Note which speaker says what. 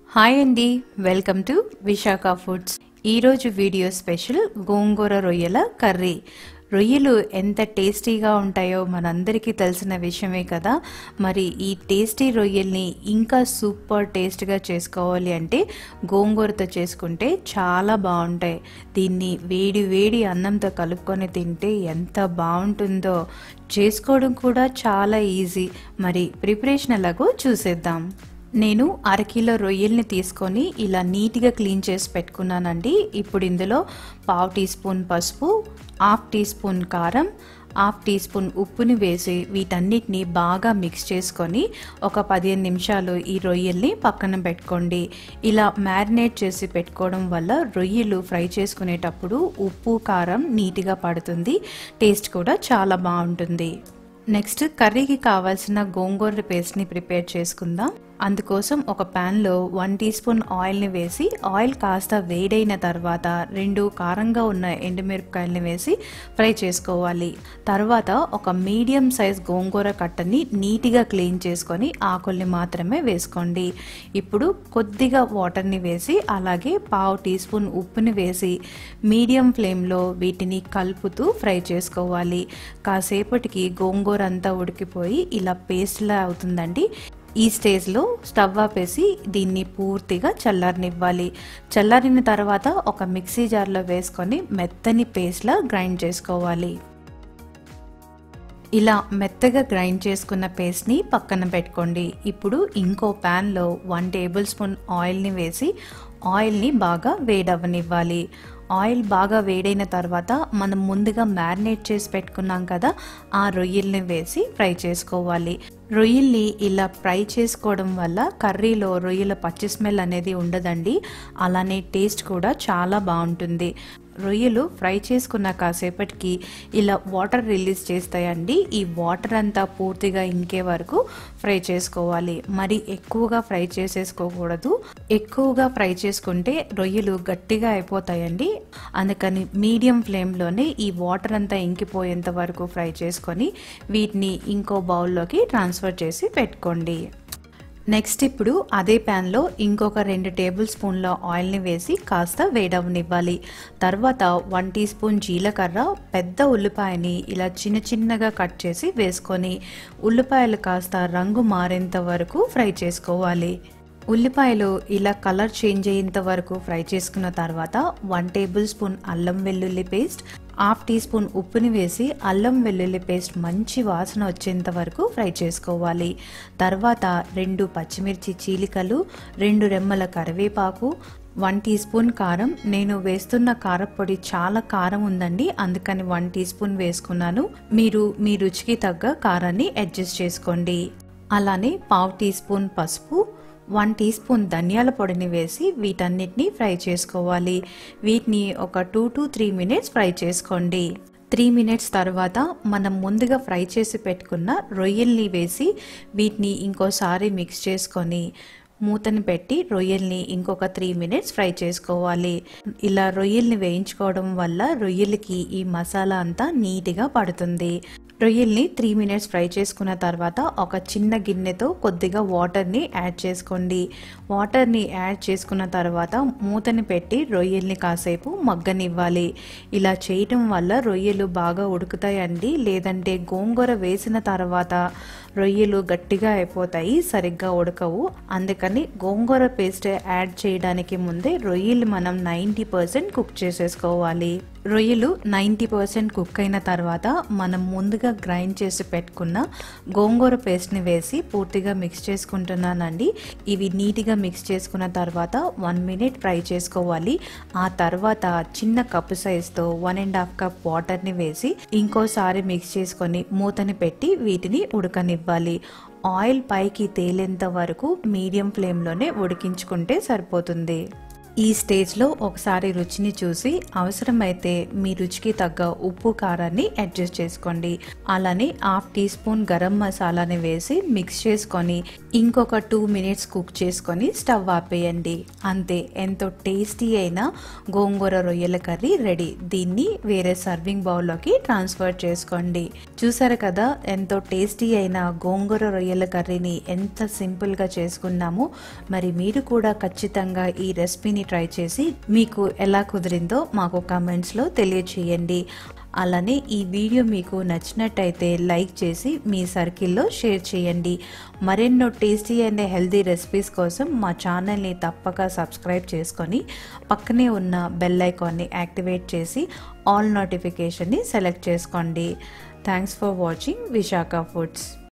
Speaker 1: hi అండి welcome to Visakha foods ఈరోజు video special గోంగూర రొయ్యల కర్రీ రొయ్యలు ఎంత టేస్టీగా ఉంటాయో మనందరికీ తెలిసిన విషయమే కదా మరి ఈ టేస్టీ రొయ్యల్ని ఇంకా సూపర్ టేస్ట్గా చేసుకోవాలి అంటే గోంగూరతో చేసుకుంటే చాలా బాగుంటాయి దీన్ని వేడి వేడి అన్నంతో కలుపుకొని తింటే ఎంత బాగుంటుందో చేసుకోవడం కూడా చాలా ఈజీ మరి ప్రిపరేషన్ ఎలాగో చూసేద్దాం నేను అరకిలో రొయ్యల్ని తీసుకొని ఇలా నీట్గా క్లీన్ చేసి పెట్టుకున్నానండి ఇప్పుడు ఇందులో పావు టీ స్పూన్ పసుపు హాఫ్ టీ స్పూన్ కారం హాఫ్ టీ స్పూన్ ఉప్పుని వేసి వీటన్నిటిని బాగా మిక్స్ చేసుకొని ఒక పదిహేను నిమిషాలు ఈ రొయ్యల్ని పక్కన పెట్టుకోండి ఇలా మ్యారినేట్ చేసి పెట్టుకోవడం వల్ల రొయ్యలు ఫ్రై చేసుకునేటప్పుడు ఉప్పు కారం నీట్గా పడుతుంది టేస్ట్ కూడా చాలా బాగుంటుంది నెక్స్ట్ కర్రీకి కావాల్సిన గోంగూర పేస్ట్ని ప్రిపేర్ చేసుకుందాం అందుకోసం ఒక ప్యాన్లో వన్ టీ స్పూన్ ఆయిల్ని వేసి ఆయిల్ కాస్త వేడైన తర్వాత రెండు కారంగా ఉన్న ఎండుమిరపకాయలని వేసి ఫ్రై చేసుకోవాలి తర్వాత ఒక మీడియం సైజ్ గోంగూర కట్టని నీట్గా క్లీన్ చేసుకొని ఆకుల్ని మాత్రమే వేసుకోండి ఇప్పుడు కొద్దిగా వాటర్ని వేసి అలాగే పావు టీ స్పూన్ ఉప్పుని వేసి మీడియం ఫ్లేమ్లో వీటిని కలుపుతూ ఫ్రై చేసుకోవాలి కాసేపటికి గోంగూర అంతా ఉడికిపోయి ఇలా పేస్ట్లా అవుతుందండి ఈ స్టేజ్లో స్టవ్ ఆపేసి దీన్ని పూర్తిగా చల్లారనివ్వాలి చల్లారిన తర్వాత ఒక మిక్సీ జార్లో వేసుకొని మెత్తని పేస్ట్లా గ్రైండ్ చేసుకోవాలి ఇలా మెత్తగా గ్రైండ్ చేసుకున్న పేస్ట్ని పక్కన పెట్టుకోండి ఇప్పుడు ఇంకో ప్యాన్లో వన్ టేబుల్ స్పూన్ ఆయిల్ని వేసి ఆయిల్ని బాగా వేడవనివ్వాలి ఆయిల్ బాగా వేడైన తర్వాత మనం ముందుగా మ్యారినేట్ చేసి పెట్టుకున్నాం కదా ఆ రొయ్యల్ని వేసి ఫ్రై చేసుకోవాలి రొయ్యల్ని ఇలా ఫ్రై చేసుకోవడం వల్ల కర్రీలో రొయ్యల పచ్చి స్మెల్ అనేది ఉండదండి అలానే టేస్ట్ కూడా చాలా బాగుంటుంది రొయ్యలు ఫ్రై చేసుకున్న కాసేపటికి ఇలా వాటర్ రిలీజ్ చేస్తాయండి ఈ వాటర్ అంతా పూర్తిగా ఇంకే వరకు ఫ్రై చేసుకోవాలి మరి ఎక్కువగా ఫ్రై చేసేసుకోకూడదు ఎక్కువగా ఫ్రై చేసుకుంటే రొయ్యలు గట్టిగా అయిపోతాయండి అందుకని మీడియం ఫ్లేమ్లోనే ఈ వాటర్ అంతా ఇంకిపోయేంత వరకు ఫ్రై చేసుకొని వీటిని ఇంకో బౌల్లోకి ట్రాన్స్ఫర్ చేసి పెట్టుకోండి నెక్స్ట్ ఇప్పుడు అదే ప్యాన్లో ఇంకొక రెండు టేబుల్ స్పూన్ల ఆయిల్ని వేసి కాస్త వేడవనివ్వాలి తర్వాత వన్ టీ స్పూన్ జీలకర్ర పెద్ద ఉల్లిపాయని ఇలా చిన్న చిన్నగా కట్ చేసి వేసుకొని ఉల్లిపాయలు కాస్త రంగు మారేంత వరకు ఫ్రై చేసుకోవాలి ఉల్లిపాయలు ఇలా కలర్ చేంజ్ అయ్యేంత వరకు ఫ్రై చేసుకున్న తర్వాత వన్ టేబుల్ స్పూన్ అల్లం వెల్లుల్లి పేస్ట్ హాఫ్ టీ స్పూన్ ఉప్పుని వేసి అల్లం వెల్లుల్లి పేస్ట్ మంచి వాసన వచ్చేంత వరకు ఫ్రై చేసుకోవాలి తర్వాత రెండు పచ్చిమిర్చి చీలికలు రెండు రెమ్మల కరివేపాకు వన్ టీ స్పూన్ కారం నేను వేస్తున్న కారపొడి చాలా కారం ఉందండి అందుకని వన్ టీ స్పూన్ వేసుకున్నాను మీరు మీ రుచికి తగ్గ కారాన్ని అడ్జస్ట్ చేసుకోండి అలానే పావు టీ స్పూన్ పసుపు వన్ టీ స్పూన్ ధనియాల పొడిని వేసి వీటన్నిటిని ఫ్రై చేసుకోవాలి వీటిని ఒక two to three minutes fry చేసుకోండి త్రీ మినిట్స్ తర్వాత మనం ముందుగా ఫ్రై చేసి పెట్టుకున్న రొయ్యల్ని వేసి వీటిని ఇంకోసారి మిక్స్ చేసుకొని మూతని పెట్టి రొయ్యల్ని ఇంకొక త్రీ మినిట్స్ ఫ్రై చేసుకోవాలి ఇలా రొయ్యల్ని వేయించుకోవడం వల్ల రొయ్యలకి ఈ మసాలా అంతా నీట్గా పడుతుంది రొయ్యల్ని త్రీ మినిట్స్ ఫ్రై చేసుకున్న తర్వాత ఒక చిన్న గిన్నెతో కొద్దిగా వాటర్ని యాడ్ చేసుకోండి వాటర్ని యాడ్ చేసుకున్న తర్వాత మూతని పెట్టి రొయ్యల్ని కాసేపు మగ్గనివ్వాలి ఇలా చేయటం వల్ల రొయ్యలు బాగా ఉడుకుతాయండి లేదంటే గోంగూర వేసిన తర్వాత రొయ్యలు గట్టిగా అయిపోతాయి సరిగ్గా ఉడకవు అందుకని గోంగూర పేస్ట్ యాడ్ చేయడానికి ముందే రొయ్యలు మనం నైంటీ పర్సెంట్ కుక్ చేసేసుకోవాలి రొయ్యలు నైంటీ పర్సెంట్ కుక్ అయిన తర్వాత మనం ముందుగా గ్రైండ్ చేసి పెట్టుకున్న గోంగూర పేస్ట్ని వేసి పూర్తిగా మిక్స్ చేసుకుంటున్నానండి ఇవి నీట్గా మిక్స్ చేసుకున్న తర్వాత వన్ మినిట్ ఫ్రై చేసుకోవాలి ఆ తర్వాత చిన్న కప్పు సైజ్తో వన్ అండ్ హాఫ్ కప్ వాటర్ని వేసి ఇంకోసారి మిక్స్ చేసుకొని మూతని పెట్టి వీటిని ఉడకనివ్వాలి ఆయిల్ పైకి తేలేంత వరకు మీడియం ఫ్లేమ్లోనే ఉడికించుకుంటే సరిపోతుంది ఈ స్టేజ్లో ఒకసారి రుచిని చూసి అవసరమైతే మీ రుచికి తగ్గ ఉప్పు కారాన్ని అడ్జస్ట్ చేసుకోండి అలానే హాఫ్ టీ స్పూన్ గరం మసాలాని వేసి మిక్స్ చేసుకొని ఇంకొక టూ మినిట్స్ కుక్ చేసుకొని స్టవ్ ఆపేయండి అంతే ఎంతో టేస్టీ అయిన గోంగూర రొయ్యల కర్రీ రెడీ దీన్ని వేరే సర్వింగ్ బౌల్లోకి ట్రాన్స్ఫర్ చేసుకోండి చూసారు కదా ఎంతో టేస్టీ అయిన గోంగూర రొయ్యల కర్రీని ఎంత సింపుల్గా చేసుకున్నామో మరి మీరు కూడా ఖచ్చితంగా ఈ రెసిపీని ట్రై చేసి మీకు ఎలా కుదిరిందో మాకు కామెంట్స్లో తెలియచేయండి అలానే ఈ వీడియో మీకు నచ్చినట్టయితే లైక్ చేసి మీ సర్కిల్లో షేర్ చేయండి మరెన్నో టేస్టీ అండ్ హెల్తీ రెసిపీస్ కోసం మా ఛానల్ని తప్పక సబ్స్క్రైబ్ చేసుకొని పక్కనే ఉన్న బెల్ ఐకాన్ని యాక్టివేట్ చేసి ఆల్ నోటిఫికేషన్ని సెలెక్ట్ చేసుకోండి thanks for watching Visakha foods